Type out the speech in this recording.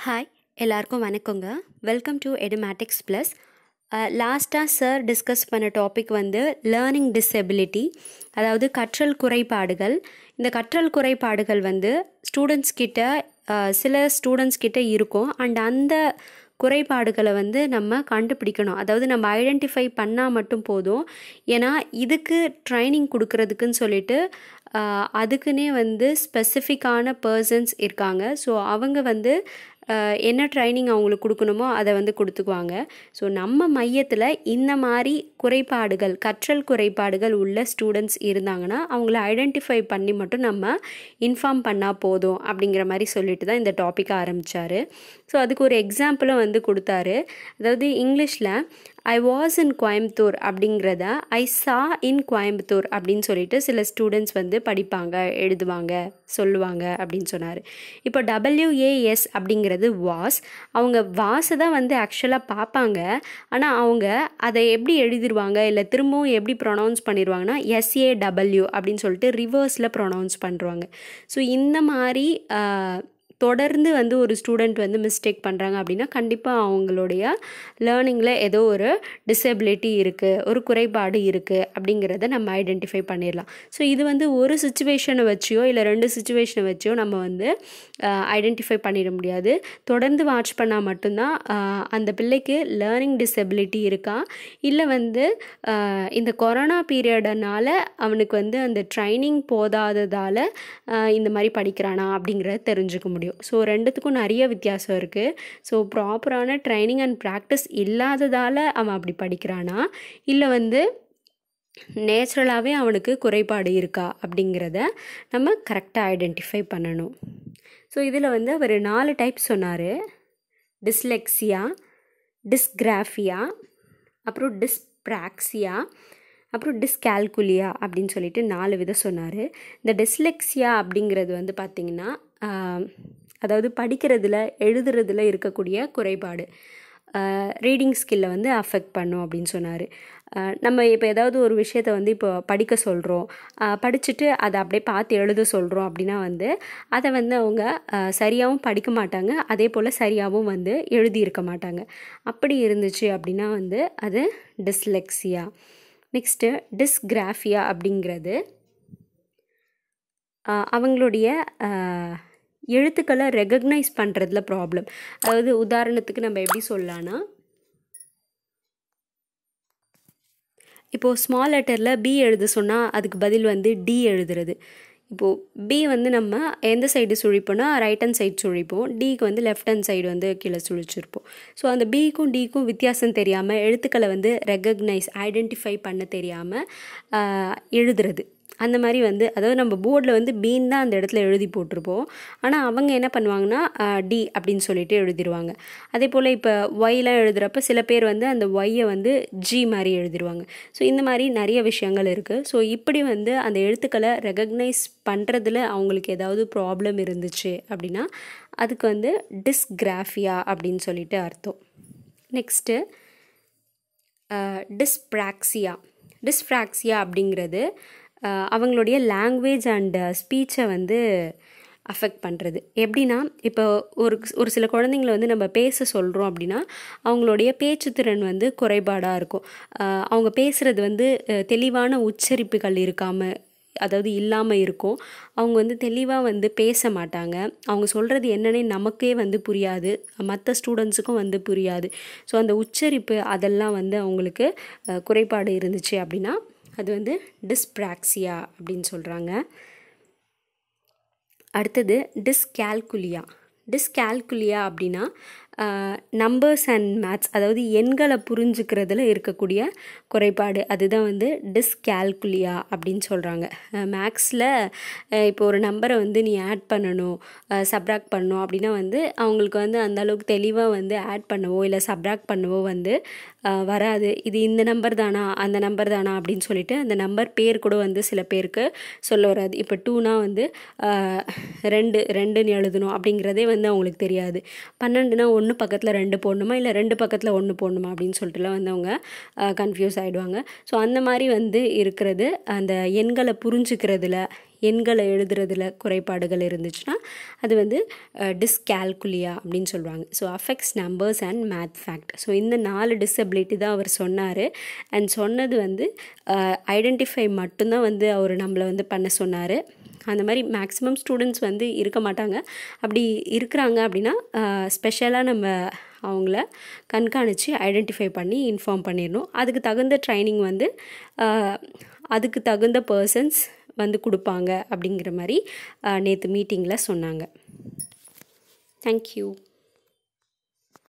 hi எல்லாருக்கும் வணக்கங்க welcome to Edumatics plus லாஸ்ட்டாக சார் டிஸ்கஸ் பண்ண டாபிக் வந்து லேர்னிங் டிசபிலிட்டி அதாவது கற்றல் குறைபாடுகள் இந்த கற்றல் குறைபாடுகள் வந்து ஸ்டூடெண்ட்ஸ் கிட்ட அஹ், சில ஸ்டூடெண்ட்ஸ் கிட்ட இருக்கும் அண்ட் அந்த குறைபாடுகளை வந்து நம்ம கண்டுபிடிக்கணும் அதாவது நம்ம ஐடென்டிஃபை பண்ணால் மட்டும் போதும் ஏன்னா இதுக்கு ட்ரைனிங் கொடுக்கறதுக்குன்னு சொல்லிட்டு ஆஹ், அதுக்குன்னே வந்து ஸ்பெசிஃபிக்கான பர்சன்ஸ் இருக்காங்க ஸோ அவங்க வந்து ஆஹ், என்ன ட்ரைனிங் அவங்களுக்கு கொடுக்கணுமோ அதை வந்து கொடுத்துக்குவாங்க ஸோ நம்ம மையத்தில் இந்த மாதிரி குறைபாடுகள் கற்றல் குறைபாடுகள் உள்ள ஸ்டூடெண்ட்ஸ் இருந்தாங்கன்னா அவங்கள ஐடென்டிஃபை பண்ணி மட்டும் நம்ம இன்ஃபார்ம் பண்ணால் போதும் அப்படிங்கிற மாதிரி சொல்லிட்டு தான் இந்த டாப்பிக்கை ஆரம்பித்தார் ஸோ அதுக்கு ஒரு எக்ஸாம்பிளும் வந்து கொடுத்தாரு அதாவது இங்கிலீஷில் ஐ வாஸ் இன் கோயம்புத்தூர் அப்படிங்கிறத ஐ சா இன் கோயம்புத்தூர் அப்படின்னு சொல்லிட்டு சில ஸ்டூடெண்ட்ஸ் வந்து படிப்பாங்க எழுதுவாங்க சொல்லுவாங்க அப்படின்னு சொன்னார் இப்போ டபிள்யூஏஎஸ் அப்படிங்கிறது வாஸ் அவங்க வாஸை தான் வந்து ஆக்சுவலாக பார்ப்பாங்க ஆனால் அவங்க அதை எப்படி எழுதிருவாங்க இல்லை திரும்பவும் எப்படி ப்ரொனவுன்ஸ் பண்ணிடுவாங்கன்னா எஸ்ஏ டபிள்யூ அப்படின்னு சொல்லிட்டு ரிவர்ஸில் ப்ரொனவுன்ஸ் பண்ணுறாங்க ஸோ இந்த மாதிரி ஆஹ், தொடர்ந்து வந்து ஒரு ஸ்டூடெண்ட் வந்து மிஸ்டேக் பண்ணுறாங்க அப்படின்னா கண்டிப்பாக அவங்களுடைய லேர்னிங்கில் ஏதோ ஒரு டிசபிலிட்டி இருக்குது ஒரு குறைபாடு இருக்குது அப்படிங்கிறத நம்ம ஐடென்டிஃபை பண்ணிடலாம் ஸோ இது வந்து ஒரு சுச்சுவேஷனை வச்சியோ இல்லை ரெண்டு சுச்சுவேஷனை வச்சியோ நம்ம வந்து ஐடென்டிஃபை பண்ணிட முடியாது தொடர்ந்து வாட்ச் பண்ணால் மட்டும்தான் ஆஹ், அந்த பிள்ளைக்கு லேர்னிங் டிசபிலிட்டி இருக்கா இல்லை வந்து ஆஹ், இந்த கொரோனா பீரியடனால அவனுக்கு வந்து அந்த ட்ரைனிங் போதாததால் இந்த மாதிரி படிக்கிறானா அப்படிங்கிறத தெரிஞ்சுக்க முடியும் ஸோ ரெண்டுத்துக்கும் நிறைய வித்தியாசம் இருக்குது ஸோ ப்ராப்பரான ட்ரைனிங் அண்ட் ப்ராக்டிஸ் இல்லாததால் அவன் அப்படி படிக்கிறானா இல்லை வந்து நேச்சுரலாகவே அவனுக்கு குறைபாடு இருக்கா அப்படிங்கிறத நம்ம கரெக்டாக ஐடென்டிஃபை பண்ணணும் ஸோ இதில் வந்து அவர் நாலு டைப் சொன்னார் டிஸ்லெக்ஸியா டிஸ்கிராஃபியா அப்புறம் டிஸ்ப்ராக்சியா அப்புறம் டிஸ்கால்குலியா அப்படின்னு சொல்லிட்டு நாலு விதம் சொன்னார் இந்த டிஸ்லெக்ஸியா அப்படிங்கிறது வந்து பார்த்திங்கன்னா ஆஹ், அதாவது படிக்கிறதுல எழுதுறதுல இருக்கக்கூடிய குறைபாடு ரீடிங் ஸ்கில்லை வந்து அஃபெக்ட் பண்ணும் அப்படின்னு சொன்னார் நம்ம இப்போ ஏதாவது ஒரு விஷயத்த வந்து இப்போ படிக்க சொல்கிறோம் படிச்சுட்டு அதை அப்படியே பார்த்து எழுத சொல்கிறோம் அப்படின்னா வந்து அதை வந்து அவங்க ஆஹ், சரியாகவும் படிக்க மாட்டாங்க அதே போல் சரியாகவும் வந்து எழுதியிருக்க மாட்டாங்க அப்படி இருந்துச்சு அப்படின்னா வந்து அது டிஸ்லெக்ஸியா நெக்ஸ்ட்டு டிஸ்கிராஃபியா அப்படிங்கிறது ஆஹ், அவங்களுடைய ஆஹ், எழுத்துக்களை ரெகக்னைஸ் பண்ணுறதுல ப்ராப்ளம் அதாவது உதாரணத்துக்கு நம்ம எப்படி சொல்லலான்னா இப்போது ஸ்மால் லெட்டரில் பி எழுத சொன்னால் அதுக்கு பதில் வந்து டி எழுதுறது இப்போது பி வந்து நம்ம எந்த சைடு சுழிப்போம்னா ரைட் ஹேண்ட் சைடு சுழிப்போம் டிக்கு வந்து லெஃப்ட் ஹேண்ட் சைடு வந்து கீழே சுழிச்சிருப்போம் ஸோ அந்த பிக்கும் டிக்கும் வித்தியாசம் தெரியாமல் எழுத்துக்களை வந்து ரெகக்னைஸ் ஐடென்டிஃபை பண்ண தெரியாமல் எழுதுறது அந்த மாதிரி வந்து அதாவது நம்ம போர்டில் வந்து பீன் தான் அந்த இடத்துல எழுதி போட்டிருப்போம் ஆனால் அவங்க என்ன பண்ணுவாங்கன்னா டி அப்படின்னு சொல்லிட்டு எழுதிடுவாங்க அதே போல் இப்போ ஒய்லாம் எழுதுகிறப்ப சில பேர் வந்து அந்த ஒய்யை வந்து ஜி மாதிரி எழுதிடுவாங்க ஸோ இந்த மாதிரி நிறைய விஷயங்கள் இருக்குது ஸோ இப்படி வந்து அந்த எழுத்துக்களை ரெகக்னைஸ் பண்ணுறதுல அவங்களுக்கு ஏதாவது ப்ராப்ளம் இருந்துச்சு அப்படின்னா அதுக்கு வந்து டிஸ்கிராஃபியா அப்படின்னு சொல்லிட்டு அர்த்தம் நெக்ஸ்ட்டு டிஸ்ப்ராக்சியா டிஸ்ப்ராக்சியா அப்படிங்கிறது அஹ், அவங்களுடைய லாங்குவேஜ் அண்ட் ஸ்பீச்சை வந்து அஃபெக்ட் பண்ணுறது எப்படின்னா இப்போ ஒரு ஒரு சில குழந்தைங்கள வந்து நம்ம பேச சொல்கிறோம் அப்படின்னா அவங்களுடைய பேச்சுத்திறன் வந்து குறைபாடாக இருக்கும் அஹ், அவங்க பேசுகிறது வந்து அஹ், தெளிவான உச்சரிப்புகள் இருக்காமல் அதாவது இல்லாமல் இருக்கும் அவங்க வந்து தெளிவாக வந்து பேச மாட்டாங்க அவங்க சொல்கிறது என்னன்னே நமக்கே வந்து புரியாது மற்ற ஸ்டூடெண்ட்ஸுக்கும் வந்து புரியாது ஸோ அந்த உச்சரிப்பு அதெல்லாம் வந்து அவங்களுக்கு அஹ், குறைபாடு இருந்துச்சு அப்படின்னா அது வந்து டிஸ்ப்ராக்சியா அப்படின்னு சொல்கிறாங்க அடுத்தது டிஸ்கால்குலியா டிஸ்கால்குலியா அப்படின்னா நம்பர்ஸ் அண்ட் மேத்ஸ் அதாவது எண்களை புரிஞ்சுக்கிறதுல இருக்கக்கூடிய குறைபாடு அதுதான் வந்து டிஸ்கால்குலியா அப்படின்னு சொல்கிறாங்க மேக்ஸில் இப்போ ஒரு நம்பரை வந்து நீ ஆட் பண்ணணும் சப்ராக்ட் பண்ணணும் அப்படின்னா வந்து அவங்களுக்கு வந்து அந்த அளவுக்கு தெளிவாக வந்து ஆட் பண்ணவோ இல்லை சப்ராக்ட் பண்ணவோ வந்து அஹ், வராது இது இந்த நம்பர் தானா அந்த நம்பர் தானா அப்படின்னு சொல்லிட்டு அந்த நம்பர் பேர் கூட வந்து சில பேருக்கு சொல்ல வராது இப்போ டூனா வந்து அஹ், ரெண்டு ரெண்டுன்னு எழுதணும் அப்படிங்கிறதே வந்து அவங்களுக்கு தெரியாது பன்னெண்டுனா ஒன்று பக்கத்தில் ரெண்டு போடணுமா இல்லை ரெண்டு பக்கத்தில் ஒன்று போடணுமா அப்படின்னு சொல்லிட்டுலாம் வந்து அவங்க கன்ஃபியூஸ் ஆகிடுவாங்க ஸோ அந்த மாதிரி வந்து இருக்கிறது அந்த எண்களை புரிஞ்சுக்கிறதுல எண்களை எழுதுறதுல குறைபாடுகள் இருந்துச்சுன்னா அது வந்து டிஸ்கால்குலியா அப்படின்னு சொல்லுவாங்க so affects numbers and math fact so இந்த நாலு டிசபிலிட்டி தான் அவர் சொன்னார் அண்ட் சொன்னது வந்து ஐடென்டிஃபை மட்டும்தான் வந்து அவர் நம்மளை வந்து பண்ண சொன்னார் அந்த மாதிரி மேக்ஸிமம் ஸ்டூடெண்ட்ஸ் வந்து இருக்க மாட்டாங்க அப்படி இருக்கிறாங்க அப்படின்னா ஸ்பெஷலாக நம்ம அவங்கள கண்காணித்து ஐடென்டிஃபை பண்ணி இன்ஃபார்ம் பண்ணிடணும் அதுக்கு தகுந்த ட்ரைனிங் வந்து அதுக்கு தகுந்த பர்சன்ஸ் வந்து கொடுப்பாங்க அப்படிங்கிற மாதிரி நேற்று மீட்டிங்கில் சொன்னாங்க தேங்க்யூ